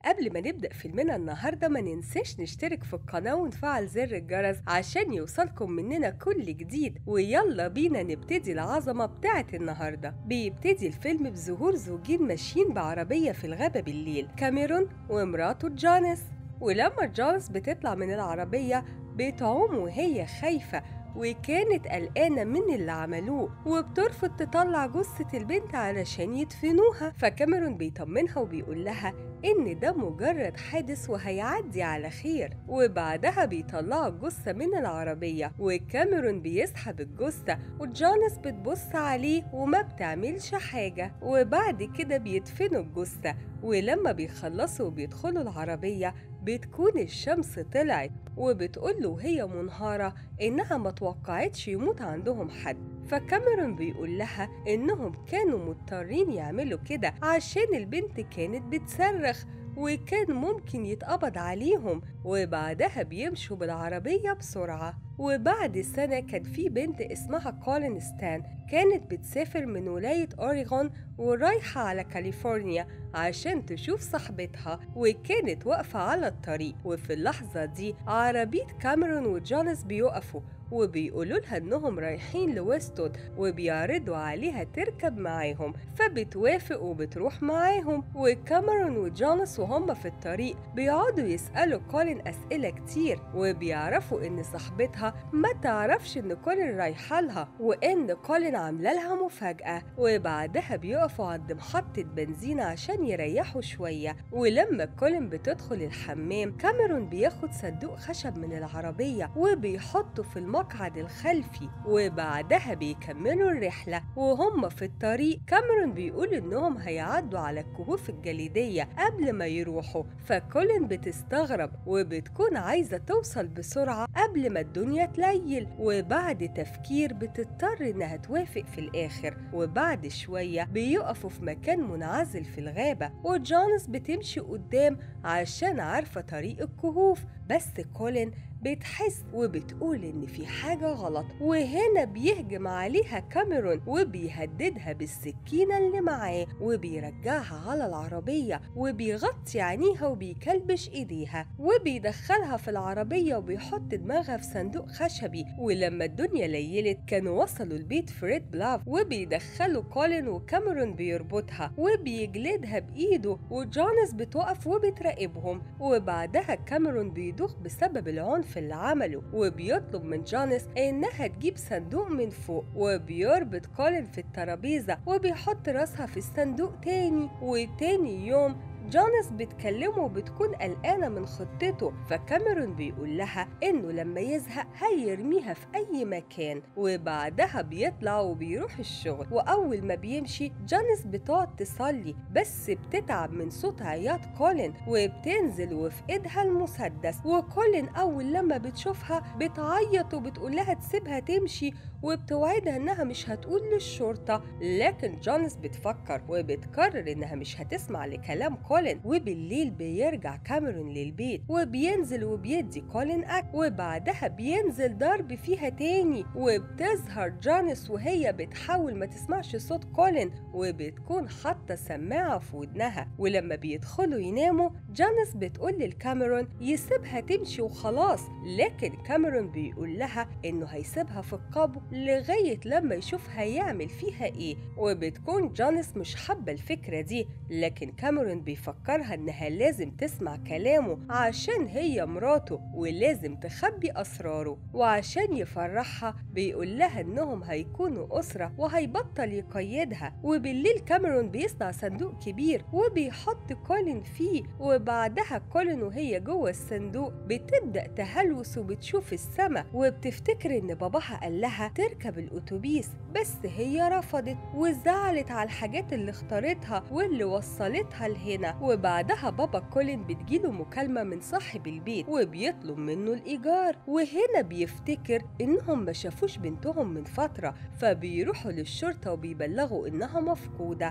قبل ما نبدأ فيلمنا النهاردة ما ننساش نشترك في القناة ونفعل زر الجرس عشان يوصلكم مننا كل جديد ويلا بينا نبتدي العظمة بتاعة النهاردة بيبتدي الفيلم بظهور زوجين ماشيين بعربية في الغابة بالليل كاميرون ومراته جانيس ولما جانيس بتطلع من العربية بتعوم وهي خايفة وكانت قلقانة من اللي عملوه وبترفض تطلع جثة البنت علشان يدفنوها فكاميرون بيطمنها وبيقول لها إن ده مجرد حادث وهيعدي على خير وبعدها بيطلعوا الجثة من العربية وكاميرون بيسحب الجثة وجانس بتبص عليه وما بتعملش حاجة وبعد كده بيدفنوا الجثة ولما بيخلصوا وبيدخلوا العربية بتكون الشمس طلعت وبتقوله وهي منهارة إنها ما توقعتش يموت عندهم حد فكاميرون بيقول لها إنهم كانوا مضطرين يعملوا كده عشان البنت كانت بتصرخ وكان ممكن يتقبض عليهم وبعدها بيمشوا بالعربية بسرعة وبعد سنة كان في بنت اسمها كولين ستان كانت بتسافر من ولاية أوريغون ورايحة على كاليفورنيا عشان تشوف صاحبتها وكانت واقفة على الطريق وفي اللحظة دي عربية كاميرون وجونس بيقفوا وبيقولوا لها انهم رايحين لويستون وبيعرضوا عليها تركب معاهم فبتوافق وبتروح معاهم وكاميرون وجونس وهم في الطريق بيقعدوا يسألوا كولين أسئلة كتير وبيعرفوا إن صاحبتها ما تعرفش إن كولين رايحة لها وإن كولين عاملة لها مفاجأة وبعدها بيقفوا عند محطة بنزين عشان يريحوا شوية ولما كولين بتدخل الحمام كاميرون بياخد صندوق خشب من العربية وبيحطه في المقعد الخلفي وبعدها بيكملوا الرحلة وهم في الطريق كاميرون بيقول إنهم هيعدوا على الكهوف الجليدية قبل ما يروحوا فكولين بتستغرب وبتكون عايزة توصل بسرعة قبل ما الدنيا تليل وبعد تفكير بتضطر إنها توافق في الآخر وبعد شوية بيقفوا في مكان منعزل في الغابة وجونس بتمشي قدام عشان عارفة طريق الكهوف بس كولين بتحس وبتقول إن في حاجة غلط وهنا بيهجم عليها كاميرون وبيهددها بالسكينة اللي معاه وبيرجعها على العربية وبيغطي عينيها وبيكلبش إيديها وبيدخلها في العربية وبيحط دماغها في صندوق خشبي ولما الدنيا ليلت كانوا وصلوا البيت فريد بلاف وبيدخلوا كولين وكاميرون بيربطها وبيجلدها بإيده وجانس بتقف وبتراقبهم وبعدها كاميرون بيدوخ بسبب العنف اللي عمله وبيطلب من جانس إنها تجيب صندوق من فوق وبيربط كولين في الترابيزة وبيحط راسها في الصندوق تاني وتاني يوم جانس بتكلمه وبتكون قلقانة من خطته فكاميرون بيقول لها إنه لما يزهق هيرميها في أي مكان وبعدها بيطلع وبيروح الشغل وأول ما بيمشي جانس بتقعد تصلي بس بتتعب من صوت عياط كولين وبتنزل وفي إيدها المسدس وكولين أول لما بتشوفها بتعيط وبتقول لها تسيبها تمشي وبتوعدها إنها مش هتقول للشرطة لكن جانس بتفكر وبتقرر إنها مش هتسمع لكلام كولين وبالليل بيرجع كاميرون للبيت وبينزل وبيدي كولين أكل وبعدها بينزل ضرب فيها تاني وبتظهر جانس وهي بتحاول ما تسمعش صوت كولين وبتكون حاطة سماعة في ودنها ولما بيدخلوا يناموا جانس بتقول للكاميرون يسيبها تمشي وخلاص لكن كاميرون بيقول لها إنه هيسيبها في القبو لغاية لما يشوف هيعمل فيها إيه وبتكون جانس مش حابة الفكرة دي لكن كاميرون بيفكرها إنها لازم تسمع كلامه عشان هي مراته ولازم تخبي أسراره وعشان يفرحها بيقول لها إنهم هيكونوا أسرة وهيبطل يقيدها وبالليل كاميرون بيصنع صندوق كبير وبيحط كولين فيه وبعدها كولين وهي جوه الصندوق بتبدأ تهلوس وبتشوف السما وبتفتكر إن باباها قال لها تركب الأتوبيس بس هي رفضت وزعلت على الحاجات اللي اختارتها واللي وصلتها لهنا وبعدها بابا كولين بتجيله مكالمة من صاحب البيت وبيطلب منه الإيجار وهنا بيفتكر إنهم ما شافوش بنتهم من فترة فبيروحوا للشرطة وبيبلغوا إنها مفقودة وبعد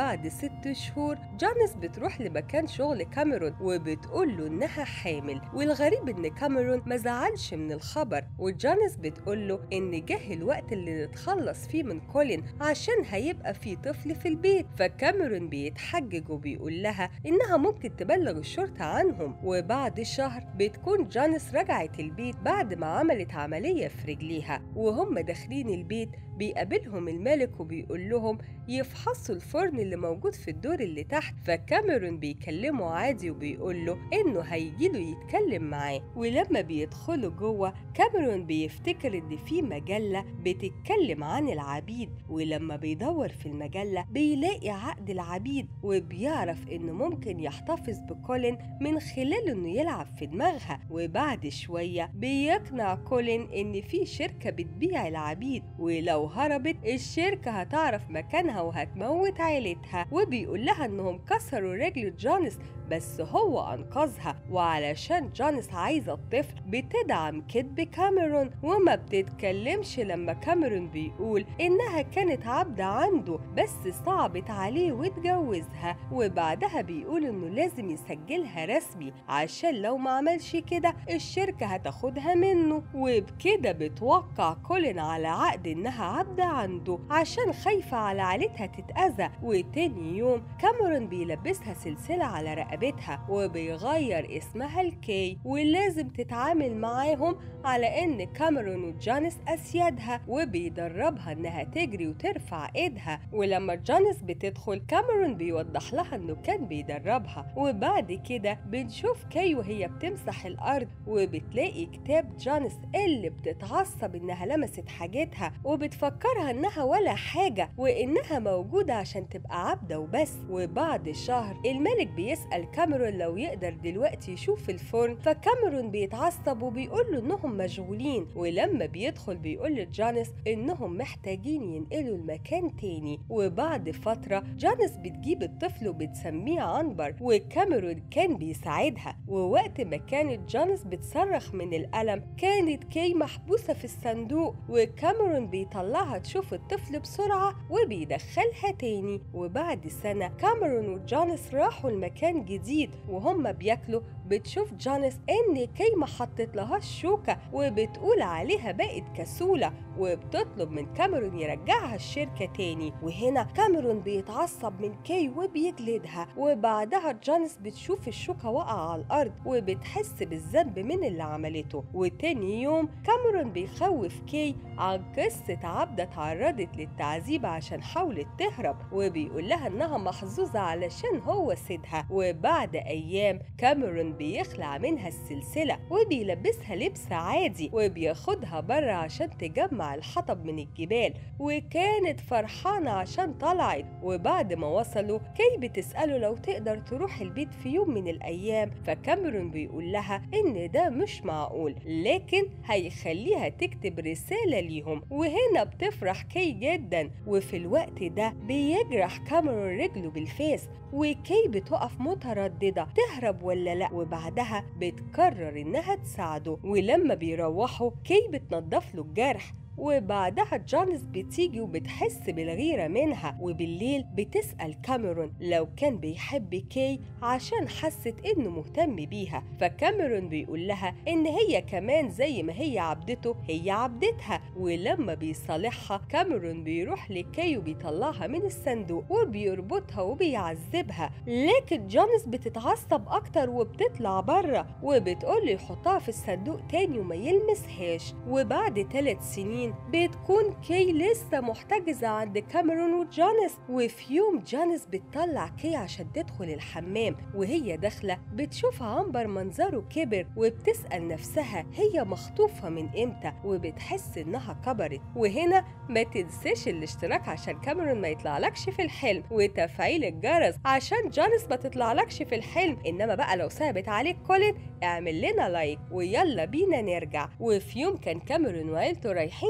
وبعد ست شهور جانيس بتروح لمكان شغل كاميرون وبتقول له إنها حامل والغريب إن كاميرون ما زعلش من الخبر وجانيس بتقول له إن جه الوقت اللي نتخلص فيه من كولين عشان هيبقى في طفل في البيت فكاميرون بيتحجج وبيقول لها إنها ممكن تبلغ الشرطة عنهم وبعد شهر بتكون جانيس رجعت البيت بعد ما عملت عملية في رجليها وهم داخلين البيت بيقابلهم الملك وبيقول لهم يفحصوا الفرن اللي موجود في الدور اللي تحت فكاميرون بيكلمه عادي وبيقول له انه هيجيله يتكلم معاه ولما بيدخلوا جوه كاميرون بيفتكر ان في مجله بتتكلم عن العبيد ولما بيدور في المجله بيلاقي عقد العبيد وبيعرف انه ممكن يحتفظ بكولين من خلال انه يلعب في دماغها وبعد شويه بيقنع كولين ان في شركه بتبيع العبيد ولو هربت الشركه هتعرف مكانها وهتموت عيلتها وبيقول لها انهم كسروا رجل جانيس بس هو أنقذها وعلشان جانيس عايزة الطفل بتدعم كذب كاميرون وما بتتكلمش لما كاميرون بيقول إنها كانت عبدة عنده بس صعبت عليه واتجوزها وبعدها بيقول إنه لازم يسجلها رسمي عشان لو ما عملش كده الشركة هتاخدها منه وبكده بتوقع كولين على عقد إنها عبدة عنده عشان خايفة على عيلتها تتأذى وتاني يوم كاميرون بيلبسها سلسلة على رقبتها رقبتها وبيغير اسمها لكي ولازم تتعامل معاهم على ان كاميرون وجانيس اسيادها وبيدربها انها تجري وترفع ايدها ولما جانيس بتدخل كاميرون بيوضح لها انه كان بيدربها وبعد كده بنشوف كي وهي بتمسح الارض وبتلاقي كتاب جانيس اللي بتتعصب انها لمست حاجتها وبتفكرها انها ولا حاجه وانها موجوده عشان تبقى عبده وبس وبعد شهر الملك بيسال كاميرون لو يقدر دلوقتي يشوف الفرن فكاميرون بيتعصب وبيقول له انهم مشغولين ولما بيدخل بيقول لجانيس انهم محتاجين ينقلوا المكان تاني وبعد فترة جانيس بتجيب الطفل وبتسميه عنبر وكاميرون كان بيساعدها ووقت ما كانت جانيس بتصرخ من الألم كانت كي محبوسة في الصندوق وكاميرون بيطلعها تشوف الطفل بسرعة وبيدخلها تاني وبعد سنة كاميرون وجانيس راحوا المكان جديد وهم بياكلوا بتشوف جانيس ان كي ما حطت لهاش شوكة وبتقول عليها بقت كسولة وبتطلب من كاميرون يرجعها الشركة تاني وهنا كاميرون بيتعصب من كي وبيجلدها وبعدها جانيس بتشوف الشوكة واقعة على الأرض وبتحس بالذنب من اللي عملته وتاني يوم كاميرون بيخوف كي عن قصة عبدة تعرضت للتعذيب عشان حاولت تهرب وبيقول لها انها محظوظة علشان هو سيدها وبعد أيام كاميرون بيخلع منها السلسلة وبيلبسها لبس عادي وبياخدها بره عشان تجمع الحطب من الجبال وكانت فرحانة عشان طلعت وبعد ما وصلوا كي بتسأله لو تقدر تروح البيت في يوم من الأيام فكاميرون بيقول لها إن ده مش معقول لكن هيخليها تكتب رسالة ليهم وهنا بتفرح كي جدا وفي الوقت ده بيجرح كاميرون رجله بالفاس وكي بتقف مترددة تهرب ولا لأ وبعدها بتقرر إنها تساعده ولما بيروحوا كي بتنضف له الجرح وبعدها جانيس بتيجي وبتحس بالغيرة منها وبالليل بتسأل كاميرون لو كان بيحب كي عشان حست إنه مهتم بيها فكاميرون بيقول لها إن هي كمان زي ما هي عبدته هي عبدتها ولما بيصالحها كاميرون بيروح لكي وبيطلعها من الصندوق وبيربطها وبيعذبها لكن جانيس بتتعصب أكتر وبتطلع بره وبتقول له يحطها في الصندوق تاني وما يلمسهاش وبعد ثلاث سنين بتكون كي لسه محتجزة عند كاميرون وجانيس وفي يوم جانيس بتطلع كي عشان تدخل الحمام وهي داخلة بتشوف عنبر منظره كبر وبتسأل نفسها هي مخطوفة من امتى وبتحس انها كبرت وهنا ما تنساش الاشتراك عشان كاميرون ما يطلعلكش في الحلم وتفعيل الجرس عشان جانيس ما تطلعلكش في الحلم انما بقى لو ثابت عليك كولين اعمل لنا لايك ويلا بينا نرجع وفي يوم كان كاميرون وعيلته رايحين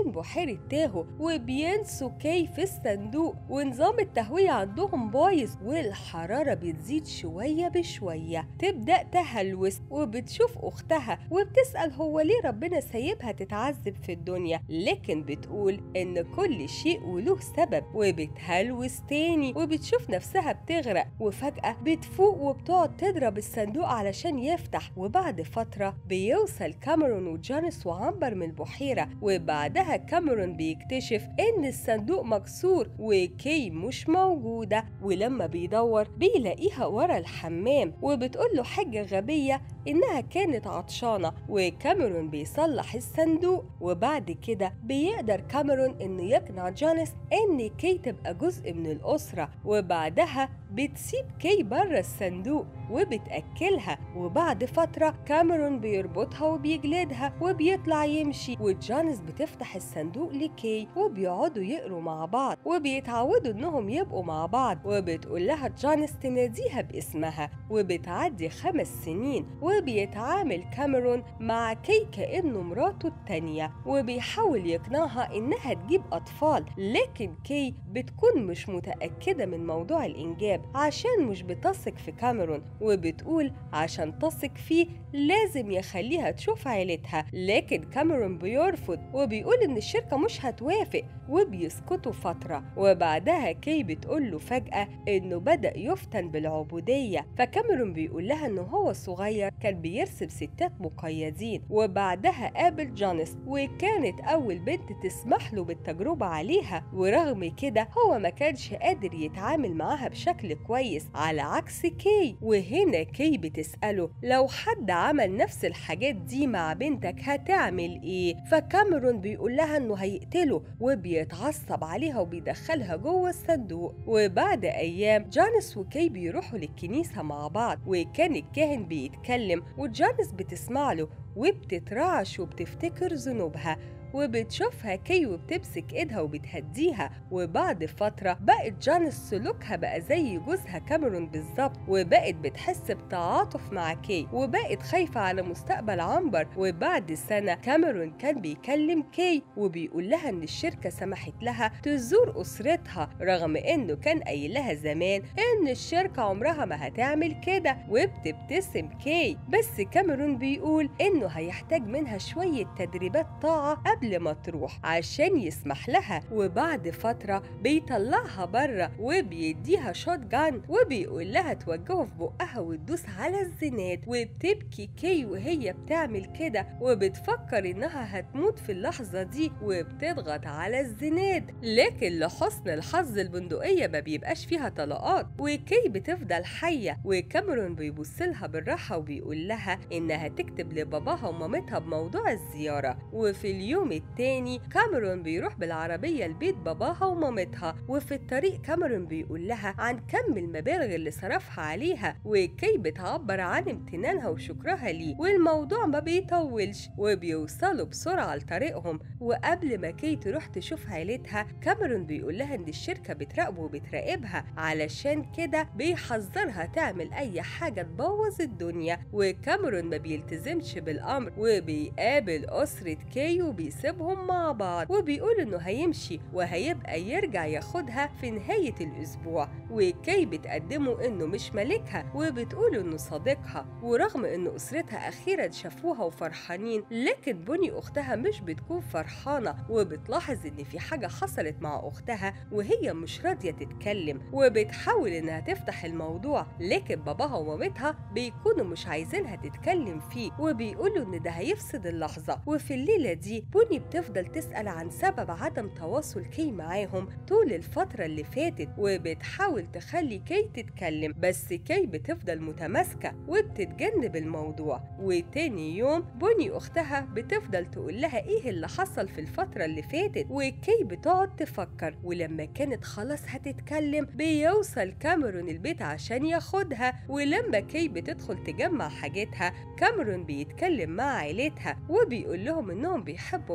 واصلين بحيرة تاهو وبينسوا كي في الصندوق ونظام التهوية عندهم بايظ والحرارة بتزيد شوية بشوية تبدأ تهلوس وبتشوف أختها وبتسأل هو ليه ربنا سايبها تتعذب في الدنيا لكن بتقول إن كل شيء وله سبب وبتهلوس تاني وبتشوف نفسها بتغرق وفجأة بتفوق وبتقعد تضرب الصندوق علشان يفتح وبعد فترة بيوصل كاميرون وجانس وعنبر من البحيرة وبعدها كاميرون بيكتشف إن الصندوق مكسور وكي مش موجودة ولما بيدور بيلاقيها ورا الحمام وبتقول له حاجة غبية إنها كانت عطشانة وكاميرون بيصلح الصندوق وبعد كده بيقدر كاميرون إنه يقنع جانس إن كي تبقى جزء من الأسرة وبعدها بتسيب كي بره الصندوق وبتأكلها وبعد فترة كاميرون بيربطها وبيجلدها وبيطلع يمشي وجانس بتفتح الصندوق لكي وبيقعدوا يقروا مع بعض وبيتعودوا انهم يبقوا مع بعض وبتقول لها جانس تناديها باسمها وبتعدي خمس سنين وبيتعامل كاميرون مع كي كأنه مراته التانية وبيحاول يقنعها إنها تجيب أطفال لكن كي بتكون مش متأكدة من موضوع الإنجاب عشان مش بتثق في كاميرون وبتقول عشان تثق فيه لازم يخليها تشوف عيلتها لكن كاميرون بيرفض وبيقول إن الشركة مش هتوافق وبيسكتوا فترة وبعدها كي بتقول له فجأة إنه بدأ يفتن بالعبودية فكاميرون بيقول لها إنه هو صغير كان بيرسم ستات مقيدين وبعدها قابل جانس وكانت أول بنت تسمح له بالتجربة عليها ورغم كده هو ما كانش قادر يتعامل معاها بشكل كويس على عكس كي وهنا كي بتسأله لو حد عمل نفس الحاجات دي مع بنتك هتعمل ايه فكاميرون بيقول لها انه هيقتله وبيتعصب عليها وبيدخلها جوه الصندوق وبعد ايام جانس وكي بيروحوا للكنيسة مع بعض وكان الكاهن بيتكلم وجانس بتسمع له وبتترعش وبتفتكر ذنوبها وبتشوفها كي وبتمسك ايدها وبتهديها وبعد فترة بقت جانس سلوكها بقى زي جوزها كاميرون بالظبط وبقت بتحس بتعاطف مع كي وبقت خايفة على مستقبل عنبر وبعد سنة كاميرون كان بيكلم كي وبيقول لها ان الشركة سمحت لها تزور اسرتها رغم انه كان قايل لها زمان ان الشركة عمرها ما هتعمل كده وبتبتسم كي بس كاميرون بيقول انه هيحتاج منها شوية تدريبات طاعة قبل ما تروح عشان يسمح لها وبعد فترة بيطلعها بره وبيديها شوت جان وبيقول لها توجهه في بقها وتدوس على الزناد وبتبكي كي وهي بتعمل كده وبتفكر انها هتموت في اللحظة دي وبتضغط على الزناد لكن لحسن الحظ البندقية ما بيبقاش فيها طلقات وكي بتفضل حية وكاميرون بيبص لها بالراحة وبيقول لها انها تكتب لباباها ومامتها بموضوع الزيارة وفي اليوم التاني كاميرون بيروح بالعربية لبيت باباها ومامتها وفي الطريق كاميرون بيقول لها عن كم المبالغ اللي صرفها عليها وكي بتعبر عن امتنانها وشكرها ليه والموضوع ما بيطولش وبيوصلوا بسرعة لطريقهم وقبل ما كي تروح تشوف عيلتها كاميرون بيقول لها ان الشركة بتراقبه وبتراقبها علشان كده بيحذرها تعمل اي حاجة تبوظ الدنيا وكاميرون ما بيلتزمش بالامر وبيقابل اسرة كي وبيسيبهم مع بعض وبيقول انه هيمشي وهيبقى يرجع ياخدها في نهاية الاسبوع وكي بتقدمه انه مش ملكها وبتقول انه صديقها ورغم ان اسرتها اخيرا شافوها وفرحانين لكن بني اختها مش بتكون فرحانة وبتلاحظ ان في حاجة حصلت مع اختها وهي مش راضية تتكلم وبتحاول انها تفتح الموضوع لكن باباها ومامتها بيكونوا مش عايزينها تتكلم فيه وبيقولوا ان ده هيفسد اللحظة وفي الليلة دي بوني بتفضل تسأل عن سبب عدم تواصل كي معاهم طول الفترة اللي فاتت وبتحاول تخلي كي تتكلم بس كي بتفضل متماسكة وبتتجنب الموضوع وتاني يوم بوني أختها بتفضل تقول لها إيه اللي حصل في الفترة اللي فاتت وكي بتقعد تفكر ولما كانت خلاص هتتكلم بيوصل كاميرون البيت عشان ياخدها ولما كي بتدخل تجمع حاجاتها كاميرون بيتكلم مع عيلتها وبيقول لهم إنهم بيحبوا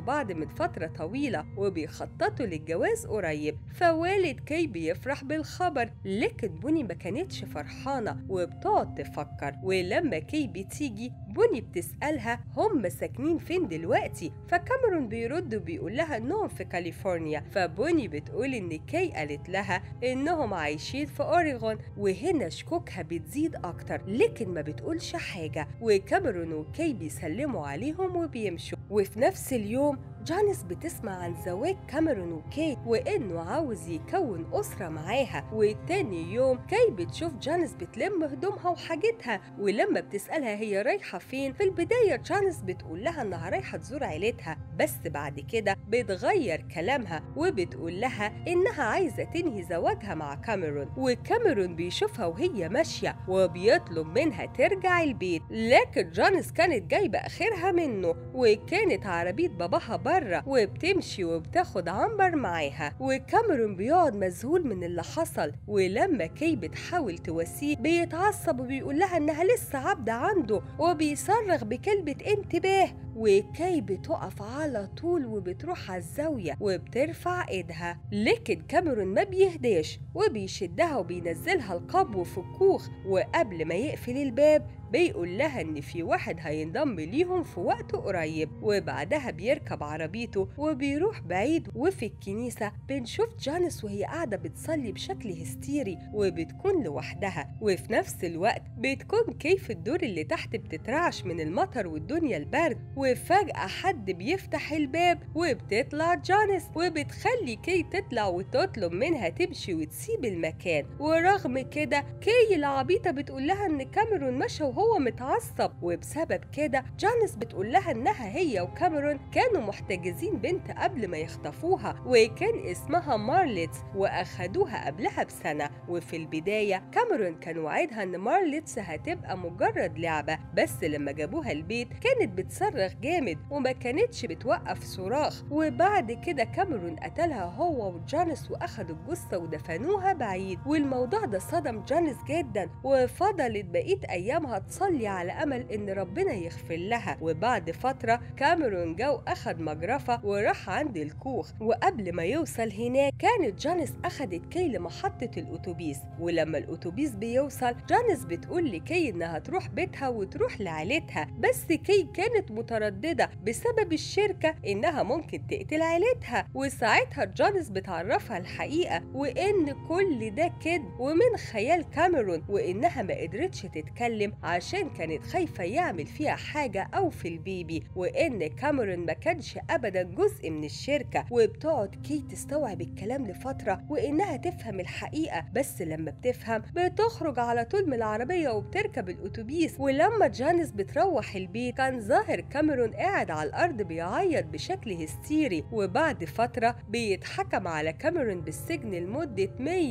بيحبوا بعض من فترة طويلة وبيخططوا للجواز قريب فوالد كي بيفرح بالخبر لكن بوني ما كانتش فرحانة وبتقعد تفكر ولما كي بتيجي بوني بتسألها هم ساكنين فين دلوقتي فكاميرون بيرد وبيقول لها انهم في كاليفورنيا فبوني بتقول ان كي قالت لها انهم عايشين في اوريغون وهنا شكوكها بتزيد اكتر لكن ما بتقولش حاجة وكاميرون وكي بيسلموا عليهم وبيمشوا وفي نفس اليوم جانيس بتسمع عن زواج كاميرون وكي وانه عاوز يكون اسره معاها وتاني يوم كي بتشوف جانيس بتلم هدومها وحاجتها ولما بتسالها هي رايحه فين في البدايه جانيس بتقول لها انها رايحه تزور عيلتها بس بعد كده بتغير كلامها وبتقول لها انها عايزه تنهي زواجها مع كاميرون وكاميرون بيشوفها وهي ماشيه وبيطلب منها ترجع البيت لكن جانيس كانت جايبه اخرها منه وكانت عربيه باباها بره وبتمشي وبتاخد عنبر معاها وكاميرون بيقعد مذهول من اللي حصل ولما كي بتحاول تواسيه بيتعصب وبيقول لها انها لسه عبدة عنده وبيصرخ بكلمة انتباه وكي بتقف على طول وبتروح على الزاوية وبترفع ايدها لكن كاميرون ما بيهداش وبيشدها وبينزلها القبو في الكوخ وقبل ما يقفل الباب بيقول لها ان في واحد هينضم ليهم في وقت قريب وبعدها بيركب عربيته وبيروح بعيد وفي الكنيسة بنشوف جانيس وهي قاعدة بتصلي بشكل هستيري وبتكون لوحدها وفي نفس الوقت بتكون كيف الدور اللي تحت بتترعش من المطر والدنيا البرد وفجأة حد بيفتح الباب وبتطلع جانيس وبتخلي كي تطلع وتطلب منها تمشي وتسيب المكان ورغم كده كي العبيطة بتقول لها ان كاميرون مشى وهو متعصب وبسبب كده جانيس بتقول لها انها هي وكاميرون كانوا محتجزين بنت قبل ما يخطفوها وكان اسمها مارليتس واخدوها قبلها بسنة وفي البداية كاميرون كان وعدها ان مارليتس هتبقى مجرد لعبة بس لما جابوها البيت كانت بتصرخ جامد وما كانتش بتوقف صراخ وبعد كده كاميرون قتلها هو وجانيس واخدوا الجثة ودفنوها بعيد والموضوع ده صدم جانيس جدا وفضلت بقية ايامها تصلي على امل ان ربنا يغفر لها وبعد فترة كاميرون جا واخد مجرفة وراح عند الكوخ وقبل ما يوصل هناك كانت جانيس اخدت كي لمحطة الاتوبيس ولما الاتوبيس بيوصل جانيس بتقول لكي انها تروح بيتها وتروح لعيلتها بس كي كانت مترددة بسبب الشركة انها ممكن تقتل عيلتها وساعتها جانيس بتعرفها الحقيقة وان كل ده كذب ومن خيال كاميرون وانها ما قدرتش تتكلم عشان كانت خايفة يعمل فيها حاجة أو في البيبي وإن كاميرون ما كانش أبدا جزء من الشركة وبتقعد كي تستوعب الكلام لفترة وإنها تفهم الحقيقة بس لما بتفهم بتخرج على طول من العربية وبتركب الأتوبيس ولما جانيس بتروح البيت كان ظاهر كاميرون قاعد على الأرض بيعيط بشكل هستيري وبعد فترة بيتحكم على كاميرون بالسجن لمدة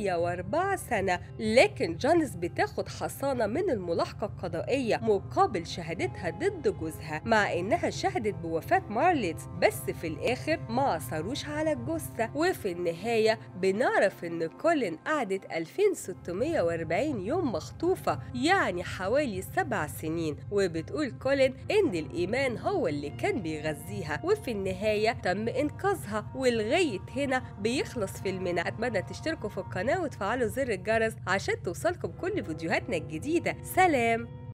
104 سنة لكن جانيس بتاخد حصانة من الملاحقة القضائية مقابل شهادتها ضد جوزها مع إنها شهدت بوفاة مارليتس بس في الآخر ما عثروش على الجثة وفي النهاية بنعرف إن كولين قعدت 2640 يوم مخطوفة يعني حوالي سبع سنين وبتقول كولين إن الإيمان هو اللي كان بيغذيها وفي النهاية تم إنقاذها ولغاية هنا بيخلص فيلمنا أتمنى تشتركوا في القناة وتفعلوا زر الجرس عشان توصلكم كل فيديوهاتنا الجديدة سلام